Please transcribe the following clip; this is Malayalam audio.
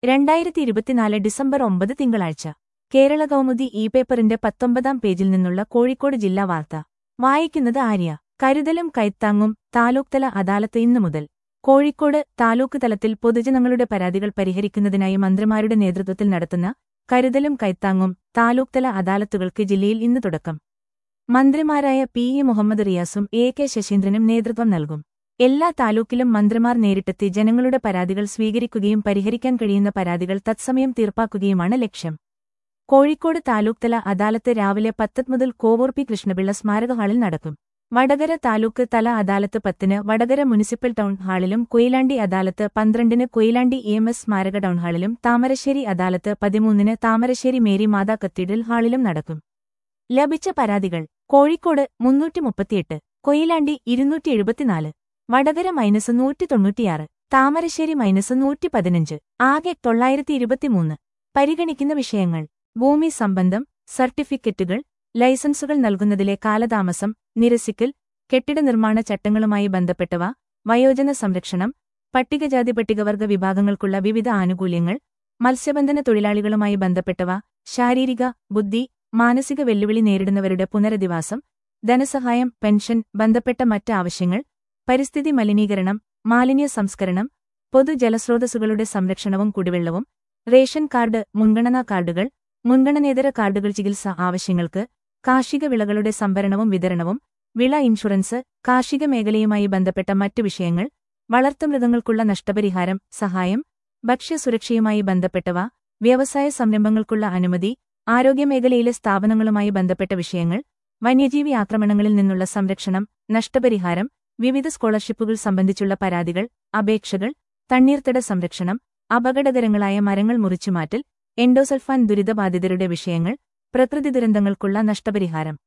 രണ്ടായിരത്തി ഇരുപത്തിനാല് ഡിസംബർ ഒമ്പത് തിങ്കളാഴ്ച കേരള കൗമുദി ഇ പേപ്പറിന്റെ പത്തൊമ്പതാം പേജിൽ നിന്നുള്ള കോഴിക്കോട് ജില്ലാ വാർത്ത വായിക്കുന്നത് ആര്യ കരുതലും കൈത്താങ്ങും താലൂക്ക് തല അദാലത്ത് ഇന്നു മുതൽ കോഴിക്കോട് താലൂക്ക് തലത്തിൽ പൊതുജനങ്ങളുടെ പരാതികൾ പരിഹരിക്കുന്നതിനായി മന്ത്രിമാരുടെ നേതൃത്വത്തിൽ നടത്തുന്ന കരുതലും കൈത്താങ്ങും താലൂക്ക് തല അദാലത്തുകൾക്ക് ജില്ലയിൽ ഇന്ന് തുടക്കം മന്ത്രിമാരായ പി ഇ മുഹമ്മദ് റിയാസും എ കെ ശശീന്ദ്രനും നേതൃത്വം നൽകും എല്ലാ താലൂക്കിലും മന്ത്രിമാർ നേരിട്ടെത്തി ജനങ്ങളുടെ പരാതികൾ സ്വീകരിക്കുകയും പരിഹരിക്കാൻ കഴിയുന്ന പരാതികൾ തത്സമയം തീർപ്പാക്കുകയുമാണ് ലക്ഷ്യം കോഴിക്കോട് താലൂക്ക് തല അദാലത്ത് രാവിലെ പത്ത് മുതൽ കോവൂർ പി കൃഷ്ണപിള്ള സ്മാരക ഹാളിൽ നടക്കും വടകര താലൂക്ക് തല അദാലത്ത് പത്തിന് വടകര മുനിസിപ്പൽ ടൗൺ ഹാളിലും കൊയിലാണ്ടി അദാലത്ത് പന്ത്രണ്ടിന് കൊയിലാണ്ടി ഇ എം എസ് സ്മാരക ടൗൺ ഹാളിലും താമരശ്ശേരി അദാലത്ത് പതിമൂന്നിന് താമരശ്ശേരി മേരി മാതാ കത്തീഡ്രൽ ഹാളിലും നടക്കും ലഭിച്ച പരാതികൾ കോഴിക്കോട് മുന്നൂറ്റി മുപ്പത്തിയെട്ട് കൊയിലാണ്ടി ഇരുന്നൂറ്റി എഴുപത്തിനാല് വടകര മൈനസ് നൂറ്റി തൊണ്ണൂറ്റിയാറ് താമരശ്ശേരി മൈനസ് നൂറ്റി പതിനഞ്ച് ആകെ തൊള്ളായിരത്തി ഇരുപത്തിമൂന്ന് പരിഗണിക്കുന്ന വിഷയങ്ങൾ ഭൂമി സംബന്ധം സർട്ടിഫിക്കറ്റുകൾ ലൈസൻസുകൾ നൽകുന്നതിലെ കാലതാമസം നിരസിക്കൽ കെട്ടിട നിർമ്മാണ ചട്ടങ്ങളുമായി ബന്ധപ്പെട്ടവ വയോജന സംരക്ഷണം പട്ടികജാതി പട്ടികവർഗ വിഭാഗങ്ങൾക്കുള്ള വിവിധ ആനുകൂല്യങ്ങൾ മത്സ്യബന്ധന തൊഴിലാളികളുമായി ബന്ധപ്പെട്ടവ ശാരീരിക ബുദ്ധി മാനസിക വെല്ലുവിളി നേരിടുന്നവരുടെ പുനരധിവാസം ധനസഹായം പെൻഷൻ ബന്ധപ്പെട്ട മറ്റ് ആവശ്യങ്ങൾ പരിസ്ഥിതി മലിനീകരണം മാലിന്യ സംസ്കരണം പൊതുജലസ്രോതസ്സുകളുടെ സംരക്ഷണവും കുടിവെള്ളവും റേഷൻ കാർഡ് മുൻഗണനാ കാർഡുകൾ മുൻഗണനേതര കാർഡുകൾ ചികിത്സ ആവശ്യങ്ങൾക്ക് കാർഷിക വിളകളുടെ സംഭരണവും വിതരണവും വിള ഇൻഷുറൻസ് കാർഷിക മേഖലയുമായി ബന്ധപ്പെട്ട മറ്റു വിഷയങ്ങൾ വളർത്തുമൃഗങ്ങൾക്കുള്ള നഷ്ടപരിഹാരം സഹായം ഭക്ഷ്യസുരക്ഷയുമായി ബന്ധപ്പെട്ടവ വ്യവസായ സംരംഭങ്ങൾക്കുള്ള അനുമതി ആരോഗ്യമേഖലയിലെ സ്ഥാപനങ്ങളുമായി ബന്ധപ്പെട്ട വിഷയങ്ങൾ വന്യജീവി ആക്രമണങ്ങളിൽ നിന്നുള്ള സംരക്ഷണം നഷ്ടപരിഹാരം വിവിധ സ്കോളർഷിപ്പുകൾ സംബന്ധിച്ചുള്ള പരാതികൾ അപേക്ഷകൾ തണ്ണീർത്തട സംരക്ഷണം അപകടകരങ്ങളായ മരങ്ങൾ മുറിച്ചുമാറ്റൽ എൻഡോസൾഫാൻ ദുരിതബാധിതരുടെ വിഷയങ്ങൾ പ്രകൃതി ദുരന്തങ്ങൾക്കുള്ള നഷ്ടപരിഹാരം